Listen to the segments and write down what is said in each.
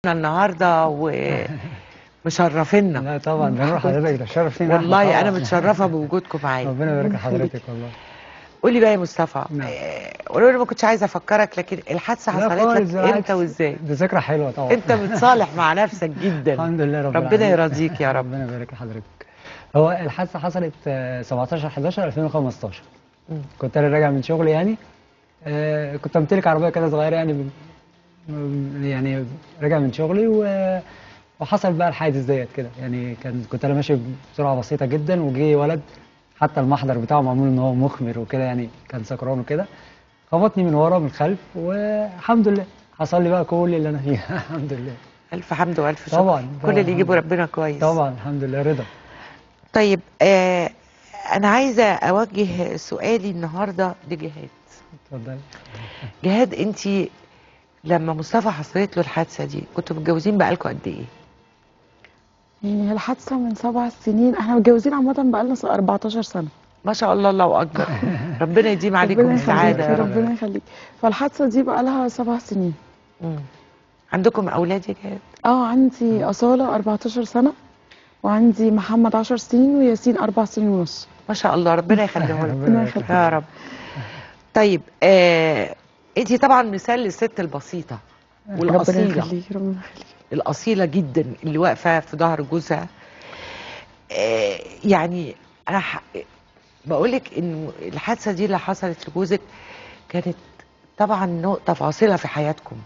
النهارده ومشرفينا لا طبعا بنور حضرتك ده شرف لينا والله إحنا انا طبعاً. متشرفه بوجودكم معايا ربنا يبارك لحضرتك والله قولي بقى يا مصطفى نعم. آه، ولو انا ما كنتش عايزه افكرك لكن الحادثه لا حصلت خالص، لك بالعكس. امتى وازاي دي ذكرى حلوه طبعا انت متصالح مع نفسك جدا الحمد لله رب ربنا العالمين. يرضيك يا رب ربنا يبارك لحضرتك هو الحادثه حصلت آه، 17 11 2015 مم. كنت انا راجع من شغل يعني آه، كنت امتلك عربيه كده صغيره يعني ب- م- يعني راجع من شغلي و وحصل بقى الحادث ديت كده يعني كان كنت انا ماشي بسرعه بسيطه جدا وجي ولد حتى المحضر بتاعه معمول ان هو مخمر وكده يعني كان سكران وكده خبطني من ورا من الخلف والحمد لله حصل لي بقى كل اللي انا فيه الحمد لله الف حمد والف شكر طبعاً، كل طبعاً. اللي يجيبه ربنا كويس طبعا الحمد لله رضا طيب آه انا عايزه اوجه سؤالي النهارده لجهاد اتفضل جهاد انت لما مصطفى حصلت له الحادثه دي كنتوا متجوزين بقالكم قد ايه يعني الحادثة من سبع سنين احنا متجوزين عامة بقالنا 14 سنة ما شاء الله الله اكبر ربنا يديم عليكم ربنا يخليك السعاده يا رب ربنا يخليك فالحادثة دي بقالها سبع سنين مم. عندكم اولاد يا جهاد اه عندي أصالة 14 سنة وعندي محمد 10 سنين وياسين أربع سنين ونص ما شاء الله ربنا يخليهم لك ربنا يخليك. يا رب طيب آه انت طبعا مثال للست البسيطه ربنا والاصيله يخليك ربنا يخليك الاصيله جدا اللي واقفه في ظهر جوزها آه يعني انا ح... بقول لك ان الحادثه دي اللي حصلت لجوزك كانت طبعا نقطه فاصله في حياتكم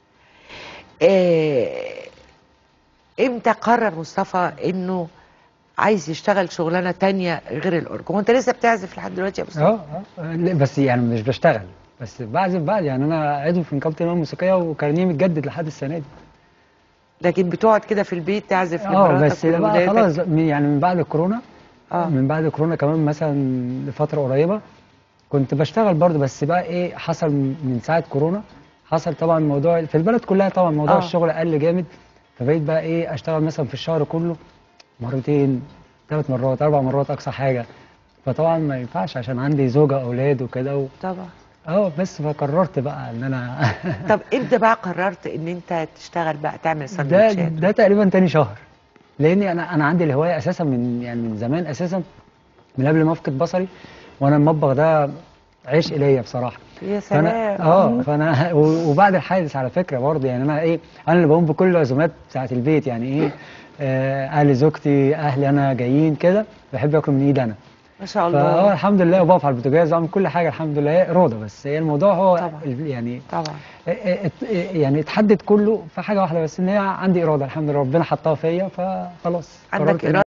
آه امتى قرر مصطفى انه عايز يشتغل شغلانه تانية غير الاورج هو انت لسه بتعزف لحد دلوقتي يا مصطفى اه اه لا، بس يعني مش بشتغل بس بعزف بعد يعني انا عضو في نقابه النوى الموسيقيه وكارنيه متجدد لحد السنه دي لكن بتقعد كده في البيت تعزف اه لمراتك بس بقى ولولادك خلاص من- يعني من بعد الكورونا اه من بعد الكورونا كمان مثلا لفتره قريبه كنت بشتغل برضه بس بقى ايه حصل من ساعه كورونا حصل طبعا موضوع في البلد كلها طبعا موضوع آه. آه. الشغل قل جامد فبقيت بقى ايه اشتغل مثلا في الشهر كله مرتين ثلاث مرات اربع مرات اقصى حاجه فطبعا ما ينفعش عشان عندي زوجه واولاد وكده و... طبعا اه بس فقررت بقى ان انا طب امتى بقى قررت ان انت تشتغل بقى تعمل ده سندوتشات ده تقريبا تاني شهر لاني انا انا عندي الهوايه اساسا من يعني من زمان اساسا من قبل ما افقد بصري وانا المطبخ ده عشق ليا بصراحه يا فانا سلام اه فانا و- وبعد الحادث على فكره برضه يعني انا ايه انا اللي بقوم بكل العزومات بتاعت البيت يعني ايه آه، اهل زوجتي اهلي انا جايين كده بحب اكل من ايد انا ما شاء فاه الله الحمد لله وبقف على البوتاجاز واعمل كل حاجه الحمد لله هي اراده بس هي الموضوع هو طبعا. ال- يعني طبعا ات- يعني اتحدد كله في حاجه واحده بس ان هي عندي اراده الحمد لله ربنا حطها فيا فخلاص عندك قررت إن إرادة